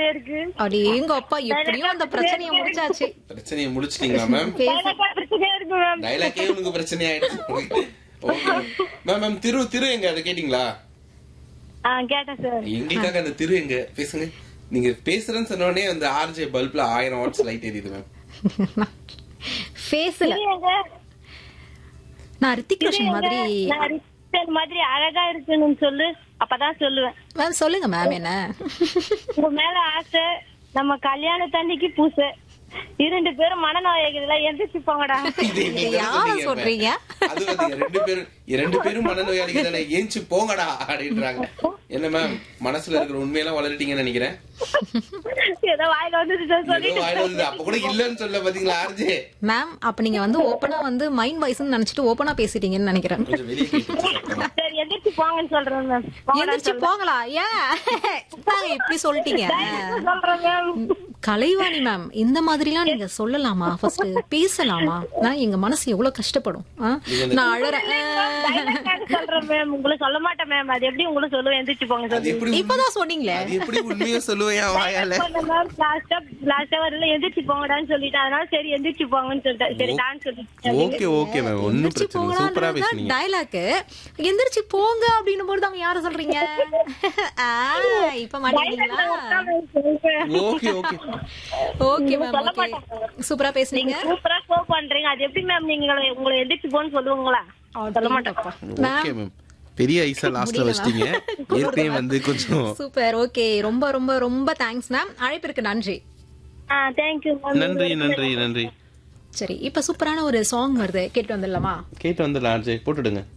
இருக்கு அடி எங்க அப்பா எப்படியும் அந்த பிரச்சனையை முடிச்சாச்சு பிரச்சனையை முடிச்சிட்டீங்களா மேம் பேசு டைலாக்கா பிரச்சனையா இருக்கு மேம் டைலாக்கே உனக்கு பிரச்சனை ஆயிடுச்சு ஓகே மேம் மேம் திரு திரு எங்க அதை கேட்டீங்களா ஆ கேட்டேன் சார் எங்களுக்காக அந்த திரு எங்க பேசுங்க நீங்க பேசுறேன்னு சொன்ன உடனே அந்த ஆர்ஜே பல்ப்ல ஆயிரம் வாட்ஸ் லைட் எரியுது மேம் ஃபேஸ்ல இது எங்க நான் ரித்திக் ரோஷன் மாதிரி நான் ரிச்சர் மாதிரி அழகா இருக்குன்னு சொல்லு அப்பதான் சொல்லுவேன் மேம் சொல்லுங்க மேம் என்ன உங்க மேல ஆசை நம்ம கல்யாணத்தன்னைக்கு பூசை இரண்டு பேரும் மனநோய்கள எந்திரிச்சு போங்கடா இது எங்களுக்கு யார தானே சொன்னீங்க சொல்றீங்க? மேம். அது பாத்தீங்க ரெண்டு பேரும் ரெண்டு பேரும் மனநோயாளிகள் தானே ஏஞ்சி போங்கடா அப்படின்றாங்க என்ன மேம் மனசுல இருக்கிற உண்மையெல்லாம் வளர்ட்டீங்கன்னு நினைக்கிறேன் ஏதோ வாயில வந்து ஏதோ சொல்லி வாயில வந்து அப்ப கூட இல்லன்னு சொல்ல பாத்தீங்களா ஆர்ஜே மேம் அப்ப நீங்க வந்து ஓப்பனா வந்து மைண்ட் வாய்ஸ்னு நினைச்சிட்டு ஓப்பனா பேசிட்டீங்கன்னு நினைக்கிறேன் கொஞ்சம் வெளியே கேட்டுச்சு சத்தமா. சரி எந்திரிச்சு போங்கன்னு சொல்றேன் மேம் எந்திரிச்சு போங்களா ஏன் நாங்க இப்படி சொல்லிட்டீங்க சொல்றேன் மேம் கலைவாணி மேம் இந்த மாதிரிலாம் நீங்க சொல்லலாமா ஃபர்ஸ்ட் பேசலாமா நான் எங்க மனசு எவ்வளவு கஷ்டப்படும் ஆ? நான் அழறேன் டைலாக்காக சொல்றேன் மேம் உங்களை சொல்ல மாட்டேன் மேம் அது எப்படி உங்களை சொல்லுவேன் எந்திரிச்சு போங்க அது சொல்லி எப்படி உண்மை- இப்பதான் சொன்னீங்களே அது எப்படி உண்மையா சொல்லுவேன் வாயால மேம் லாஸ்டா லாஸ்டா வரல எந்திரிச்சு போங்கடான்னு சொல்லிட்டேன் அதனால சரி எந்திரிச்சு போங்கன்னு சொல்லிட்டேன் சரி நான் சொல்லிட்டேன் ஓகே ஓகே மேம் ஒன்னும் எந்திரிச்சு பிரச்சனை இல்ல. சூப்பரா போங்களான்றது பேசுனீங்க டயலாக் எந்திரிச்சு போங்க அப்படின்னு போது அவங்க யார சொல்றீங்க ஆ, இப்ப மாட்டீங்களா okay okay okay ma'am okay சூப்பரா பேசுனீங்க சூப்பரா ஷோ பண்றீங்க அது எப்படி மேம் நீங்க உங்களை எந்திரிச்சு போன்னு சொல்லுவீங்களா சொல்ல மாட்டேன் ஓகே மேம் பெரிய ஐசா லாஸ்ட்ல வச்சிட்டீங்க ஏற்கனவே வந்து கொஞ்சம் சூப்பர் ஓகே ரொம்ப ரொம்ப ரொம்ப தேங்க்ஸ் மேம் அழைப்பிற்கு நன்றி ஆ தேங்க்யூ மேம் நன்றி நன்றி நன்றி சரி இப்ப சூப்பரான ஒரு சாங் வருது கேட்டு வந்துடலாமா கேட்டு வந்துடலாம் ஆர்ஜே போட்டுடுங்க